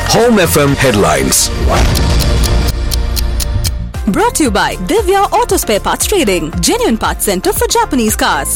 Home FM headlines. Brought to you by Divya Auto Spare Parts Trading, genuine parts center for Japanese cars.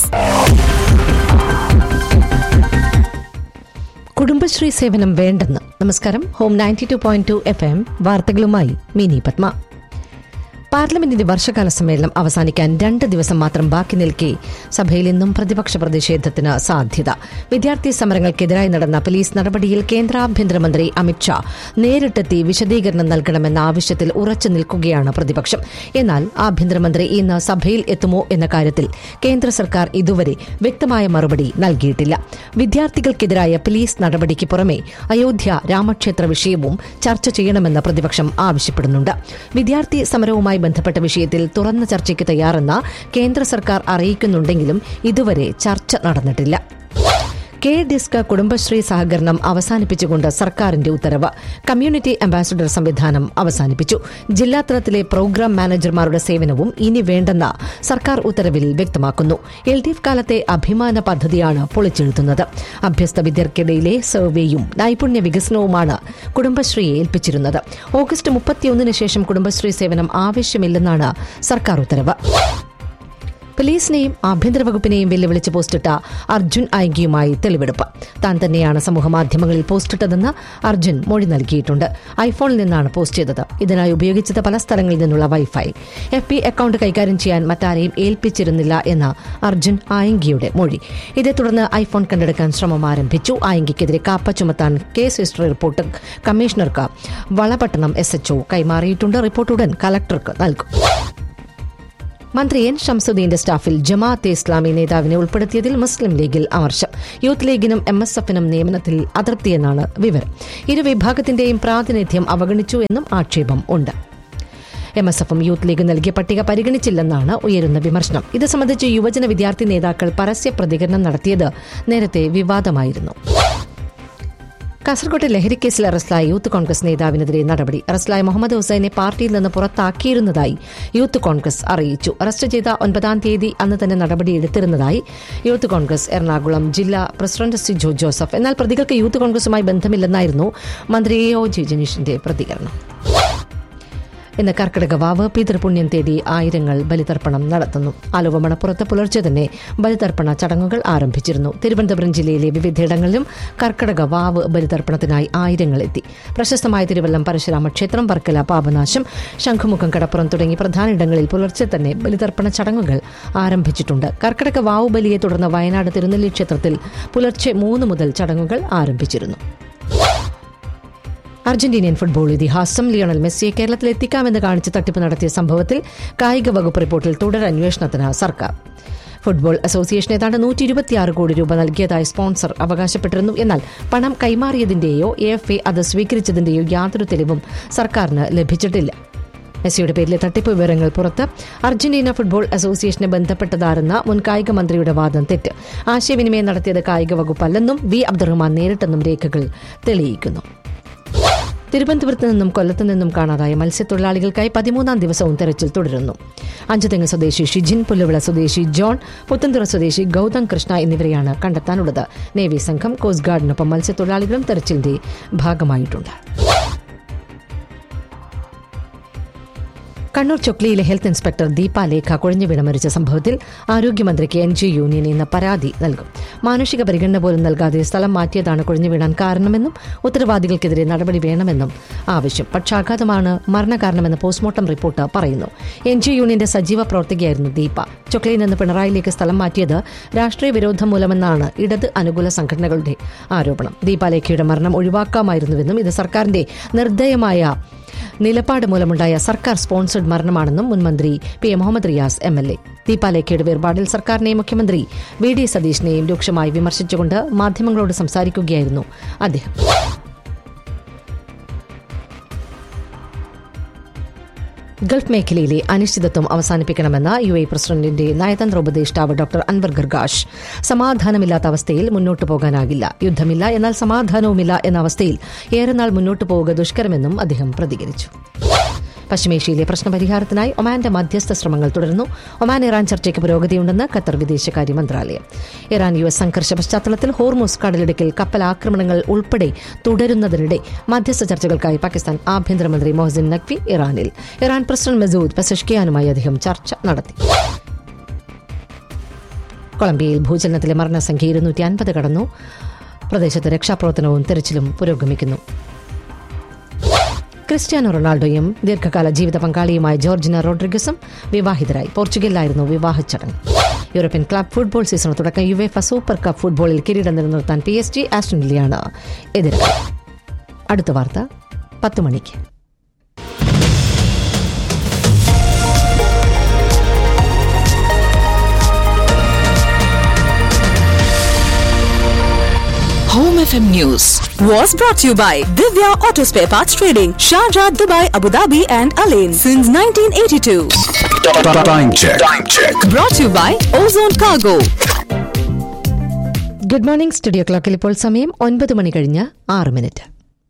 Kudumbashree സേവനം വേണ്ടെന്ന് നമസ്കാരം ഹോം ninety two point two F M വാർത്തകളുമായി മിനി പത്മ പാർലമെന്റിന്റെ വർഷകാല സമ്മേളനം അവസാനിക്കാൻ രണ്ട് ദിവസം മാത്രം ബാക്കി നിൽക്കെ സഭയിൽ ഇന്നും പ്രതിപക്ഷ പ്രതിഷേധത്തിന് സാധ്യത വിദ്യാർത്ഥി സമരങ്ങൾക്കെതിരായി നടന്ന പോലീസ് നടപടിയിൽ കേന്ദ്ര ആഭ്യന്തരമന്ത്രി അമിത്ഷാ നേരിട്ടെത്തി വിശദീകരണം നൽകണമെന്ന ആവശ്യത്തിൽ ഉറച്ചു നിൽക്കുകയാണ് പ്രതിപക്ഷം എന്നാൽ ആഭ്യന്തരമന്ത്രി ഇന്ന് സഭയിൽ എത്തുമോ എന്ന കാര്യത്തിൽ കേന്ദ്ര സർക്കാർ ഇതുവരെ വ്യക്തമായ മറുപടി നൽകിയിട്ടില്ല വിദ്യാർത്ഥികൾക്കെതിരായ പോലീസ് നടപടിക്ക് പുറമെ അയോധ്യ രാമക്ഷേത്ര വിഷയവും ചർച്ച ചെയ്യണമെന്ന് പ്രതിപക്ഷം ആവശ്യപ്പെടുന്നുണ്ട് വിദ്യാർത്ഥി സമരവുമായി ബന്ധപ്പെട്ട വിഷയത്തിൽ തുറന്ന ചർച്ചയ്ക്ക് തയ്യാറെന്ന് കേന്ദ്ര സർക്കാർ അറിയിക്കുന്നുണ്ടെങ്കിലും ഇതുവരെ ചർച്ച നടന്നിട്ടില്ല കെ ഡിസ്ക് കുടുംബശ്രീ സഹകരണം അവസാനിപ്പിച്ചുകൊണ്ട് സർക്കാരിന്റെ ഉത്തരവ് കമ്മ്യൂണിറ്റി അംബാസഡർ സംവിധാനം അവസാനിപ്പിച്ചു ജില്ലാ തലത്തിലെ പ്രോഗ്രാം മാനേജർമാരുടെ സേവനവും ഇനി വേണ്ടെന്ന സർക്കാർ ഉത്തരവിൽ വ്യക്തമാക്കുന്നു എൽ ഡി എഫ് കാലത്തെ അഭിമാന പദ്ധതിയാണ് പൊളിച്ചെഴുതുന്നത് അഭ്യസ്ത വിദ്യർക്കിടയിലെ സർവേയും നൈപുണ്യ വികസനവുമാണ് കുടുംബശ്രീയെ ഏൽപ്പിച്ചിരുന്നത് ഓഗസ്റ്റ് മുപ്പത്തിയൊന്നിന് ശേഷം കുടുംബശ്രീ സേവനം ആവശ്യമില്ലെന്നാണ് സർക്കാർ ഉത്തരവ് പോലീസിനെയും ആഭ്യന്തര വകുപ്പിനെയും വെല്ലുവിളിച്ച് പോസ്റ്റിട്ട അർജുൻ ഐങ്കിയുമായി തെളിവെടുപ്പ് താൻ തന്നെയാണ് സമൂഹമാധ്യമങ്ങളിൽ പോസ്റ്റിട്ടതെന്ന് അർജുൻ മൊഴി നൽകിയിട്ടുണ്ട് ഐഫോണിൽ നിന്നാണ് പോസ്റ്റ് ചെയ്തത് ഇതിനായി ഉപയോഗിച്ചത് പല സ്ഥലങ്ങളിൽ നിന്നുള്ള വൈഫൈ എഫ് പി അക്കൌണ്ട് കൈകാര്യം ചെയ്യാൻ മറ്റാരെയും ഏൽപ്പിച്ചിരുന്നില്ല എന്ന അർജുൻ ആയങ്കിയുടെ മൊഴി ഇതേ തുടർന്ന് ഐഫോൺ കണ്ടെടുക്കാൻ ശ്രമം ആരംഭിച്ചു ആയങ്കിക്കെതിരെ കാപ്പ ചുമത്താൻ കേസ് ഹിസ്റ്ററി റിപ്പോർട്ട് കമ്മീഷണർക്ക് വളപട്ടണം എസ് എച്ച്ഒ കൈമാറിയിട്ടുണ്ട് റിപ്പോർട്ട് ഉടൻ കലക്ടർക്ക് നൽകും മന്ത്രി എൻ ഷംസുദ്ദീന്റെ സ്റ്റാഫിൽ ജമാഅത്തെ ഇസ്ലാമി നേതാവിനെ ഉൾപ്പെടുത്തിയതിൽ മുസ്ലിം ലീഗിൽ അമർഷം യൂത്ത് ലീഗിനും എം എസ് എഫിനും നിയമനത്തിൽ അതൃപ്തിയെന്നാണ് വിവരം ഇരുവിഭാഗത്തിന്റെയും പ്രാതിനിധ്യം അവഗണിച്ചു എന്നും ആക്ഷേപം ഉണ്ട് എം എസ് എഫും യൂത്ത് ലീഗ് നൽകിയ പട്ടിക പരിഗണിച്ചില്ലെന്നാണ് ഉയരുന്ന വിമർശനം ഇത് സംബന്ധിച്ച് യുവജന വിദ്യാർത്ഥി നേതാക്കൾ പരസ്യ പ്രതികരണം നടത്തിയത് നേരത്തെ വിവാദമായിരുന്നു കാസർകോട്ടെ ലഹരിക്കേസിൽ അറസ്റ്റിലായ യൂത്ത് കോൺഗ്രസ് നേതാവിനെതിരെ നടപടി അറസ്റ്റിലായ മുഹമ്മദ് ഹുസൈനെ പാർട്ടിയിൽ നിന്ന് പുറത്താക്കിയിരുന്നതായി യൂത്ത് കോൺഗ്രസ് അറിയിച്ചു അറസ്റ്റ് ചെയ്ത ഒൻപതാം തീയതി അന്ന് തന്നെ നടപടിയെടുത്തിരുന്നതായി യൂത്ത് കോൺഗ്രസ് എറണാകുളം ജില്ലാ പ്രസിഡന്റ് സിജോ ജോസഫ് എന്നാൽ പ്രതികൾക്ക് യൂത്ത് കോൺഗ്രസുമായി ബന്ധമില്ലെന്നായിരുന്നു മന്ത്രി എ ഒ ജെ ജനീഷിന്റെ പ്രതികരണം ഇന്ന് കർക്കിടക വാവ് പിതൃപുണ്യം തേടി ആയിരങ്ങൾ ബലിതർപ്പണം നടത്തുന്നു ആലുവ മണപ്പുറത്ത് പുലർച്ചെ തന്നെ ബലിതർപ്പണ ചടങ്ങുകൾ ആരംഭിച്ചിരുന്നു തിരുവനന്തപുരം ജില്ലയിലെ വിവിധയിടങ്ങളിലും കർക്കിടക വാവ് ബലിതർപ്പണത്തിനായി ആയിരങ്ങൾ എത്തി പ്രശസ്തമായ തിരുവല്ലം പരശുരാമ ക്ഷേത്രം വർക്കല പാപനാശം ശംഖുമുഖം കടപ്പുറം തുടങ്ങി പ്രധാന ഇടങ്ങളിൽ പുലർച്ചെ തന്നെ ബലിതർപ്പണ ചടങ്ങുകൾ ആരംഭിച്ചിട്ടുണ്ട് കർക്കിടക വാവ് ബലിയെ തുടർന്ന് വയനാട് തിരുനെല്ലി ക്ഷേത്രത്തിൽ പുലർച്ചെ മൂന്ന് മുതൽ ചടങ്ങുകൾ ആരംഭിച്ചിരുന്നു അർജന്റീനിയൻ ഫുട്ബോൾ ഇതിഹാസം ലിയോണൽ മെസ്സിയെ കേരളത്തിൽ എത്തിക്കാമെന്ന് കാണിച്ച് തട്ടിപ്പ് നടത്തിയ സംഭവത്തിൽ കായിക വകുപ്പ് റിപ്പോർട്ടിൽ തുടരന്വേഷണത്തിന് സർക്കാർ ഫുട്ബോൾ അസോസിയേഷൻ ഏതാണ്ട് നൂറ്റി ഇരുപത്തിയാറ് കോടി രൂപ നൽകിയതായി സ്പോൺസർ അവകാശപ്പെട്ടിരുന്നു എന്നാൽ പണം കൈമാറിയതിന്റെയോ എ എഫ് എ അത് സ്വീകരിച്ചതിന്റെയോ യാതൊരു തെളിവും സർക്കാരിന് ലഭിച്ചിട്ടില്ല മെസ്സിയുടെ പേരിലെ തട്ടിപ്പ് വിവരങ്ങൾ പുറത്ത് അർജന്റീന ഫുട്ബോൾ അസോസിയേഷനെ ബന്ധപ്പെട്ടതാരെന്ന മുൻ കായിക മന്ത്രിയുടെ വാദം തെറ്റ് ആശയവിനിമയം നടത്തിയത് കായിക വകുപ്പല്ലെന്നും വി അബ്ദുറഹ്മാൻ നേരിട്ടെന്നും രേഖകൾ തെളിയിക്കുന്നു തിരുവനന്തപുരത്ത് നിന്നും കൊല്ലത്ത് നിന്നും കാണാതായ മത്സ്യത്തൊഴിലാളികൾക്കായി പതിമൂന്നാം ദിവസവും തെരച്ചിൽ തുടരുന്നു അഞ്ചുതെങ്ങ് സ്വദേശി ഷിജിൻ പുല്ലുവിള സ്വദേശി ജോൺ പുത്തൻതുറ സ്വദേശി ഗൗതം കൃഷ്ണ എന്നിവരെയാണ് കണ്ടെത്താനുള്ളത് നേവി സംഘം കോസ്റ്റ് ഗാർഡിനൊപ്പം മത്സ്യത്തൊഴിലാളികളും തെരച്ചിലിന്റെ ഭാഗമായിട്ടുണ്ട് കണ്ണൂർ ചൊക്ലിയിലെ ഹെൽത്ത് ഇൻസ്പെക്ടർ ദീപ ലേഖ കുഴഞ്ഞു വീണ് മരിച്ച സംഭവത്തിൽ ആരോഗ്യമന്ത്രിക്ക് എൻ ജി യൂണിയൻ ഇന്ന് പരാതി നൽകും മാനുഷിക പരിഗണന പോലും നൽകാതെ സ്ഥലം മാറ്റിയതാണ് കുഴഞ്ഞു വീണാൻ കാരണമെന്നും ഉത്തരവാദികൾക്കെതിരെ നടപടി വേണമെന്നും ആവശ്യം പക്ഷാഘാതമാണ് മരണകാരണമെന്ന് പോസ്റ്റ്മോർട്ടം റിപ്പോർട്ട് പറയുന്നു എൻ ജി യൂണിയന്റെ സജീവ പ്രവർത്തകയായിരുന്നു ദീപ ചൊക്ലിയിൽ നിന്ന് പിണറായിലേക്ക് സ്ഥലം മാറ്റിയത് രാഷ്ട്രീയ വിരോധം മൂലമെന്നാണ് ഇടത് അനുകൂല സംഘടനകളുടെ ആരോപണം ദീപാലേഖയുടെ മരണം ഒഴിവാക്കാമായിരുന്നുവെന്നും ഇത് സർക്കാരിന്റെ നിർദ്ദയമായ നിലപാട് മൂലമുണ്ടായ സർക്കാർ സ്പോൺസർഡ് മരണമാണെന്നും മുൻമന്ത്രി P A Muhammad Riyas M L A ദീപാലേഖയുടെ വേർപാടിൽ സർക്കാരിനെയും മുഖ്യമന്ത്രി വി ഡി സതീഷിനെയും രൂക്ഷമായി വിമർശിച്ചുകൊണ്ട് മാധ്യമങ്ങളോട് സംസാരിക്കുകയായിരുന്നു അദ്ദേഹം ഗൾഫ് മേഖലയിലെ അനിശ്ചിതത്വം അവസാനിപ്പിക്കണമെന്ന യു എ പ്രസിഡന്റിന്റെ നയതന്ത്ര ഉപദേഷ്ടാവ് ഡോക്ടർ അൻവർ ഗർഗാഷ് സമാധാനമില്ലാത്ത അവസ്ഥയിൽ മുന്നോട്ടു പോകാനാകില്ല യുദ്ധമില്ല എന്നാൽ സമാധാനവുമില്ല എന്ന അവസ്ഥയിൽ ഏറെ നാൾ മുന്നോട്ടു പോവുക ദുഷ്കരമെന്നും അദ്ദേഹം പ്രതികരിച്ചു പശ്ചിമേഷ്യയിലെ പ്രശ്നപരിഹാരത്തിനായി ഒമാന്റെ മധ്യസ്ഥ ശ്രമങ്ങൾ തുടരുന്നു ഒമാൻ ഇറാൻ ചർച്ചയ്ക്ക് പുരോഗതിയുണ്ടെന്ന് ഖത്തർ വിദേശകാര്യ മന്ത്രാലയം ഇറാൻ യു എസ് സംഘർഷ പശ്ചാത്തലത്തിൽ ഹോർമോസ് കടലിടുക്കിൽ കപ്പൽ ആക്രമണങ്ങൾ ഉൾപ്പെടെ തുടരുന്നതിനിടെ മധ്യസ്ഥ ചർച്ചകൾക്കായി പാകിസ്ഥാൻ ആഭ്യന്തരമന്ത്രി മൊഹസിൻ നഖ്വി ഇറാനിൽ ഇറാൻ പ്രസിഡന്റ് മസൂദ് പെസഷ്കിയാനുമായി അദ്ദേഹം ചർച്ച നടത്തി കൊളംബിയയിൽ ഭൂചലനത്തിലെ മരണസംഖ്യ ഇരുന്നൂറ്റി അൻപത് കടന്നു പ്രദേശത്ത് രക്ഷാപ്രവർത്തനവും തെരച്ചിലും പുരോഗമിക്കുന്നു ക്രിസ്ത്യാനോ റൊണാൾഡോയും ദീർഘകാല ജീവിത പങ്കാളിയുമായ ജോർജിന റോഡ്രിഗസും വിവാഹിതരായി പോർച്ചുഗലിലായിരുന്നു വിവാഹ ചടങ്ങ് യൂറോപ്യൻ ക്ലബ് ഫുട്ബോൾ സീസണ് തുടക്കം യുവേഫ സൂപ്പർ കപ്പ് ഫുട്ബോളിൽ കിരീടം നിലനിർത്താൻ പി എസ് ജി ആസ്റ്റൻലിയാണ് എതിരാളി അടുത്ത വാർത്ത പത്ത് മണിക്ക് Home FM News was brought to you by Divya Auto Spare Parts Trading, Sharjah, Dubai, Abu Dhabi, and Alain since 1982. Time check. Time check. Brought to you by Ozone Cargo. Good morning studio ക്ലോക്കിൽ ഇപ്പോൾ സമയം ഒൻപത് മണി കഴിഞ്ഞ് ആറ് minute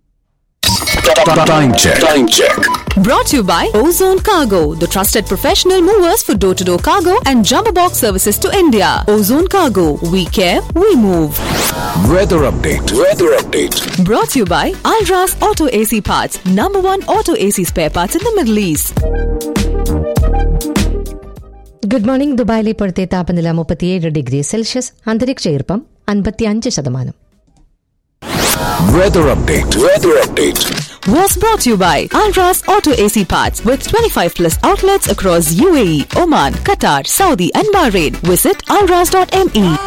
Time check. Time check. Brought to you by Ozone Cargo, the trusted professional movers for door to door cargo and jumbo box services to India. Ozone Cargo, we care, we move. Weather update. Weather update. Brought to you by Alras Auto AC Parts, number one auto AC spare parts in the Middle East. Good morning ദുബായിലെ ഇപ്പോഴത്തെ താപനില മുപ്പത്തിയേഴ് degree Celsius അന്തരീക്ഷ ഈർപ്പം അൻപത്തിയഞ്ച് ശതമാനം Weather update. Weather update. Was brought to you by Alras Auto AC Parts with 25 plus outlets across UAE, Oman, Qatar, Saudi, and Bahrain. Visit alras.me.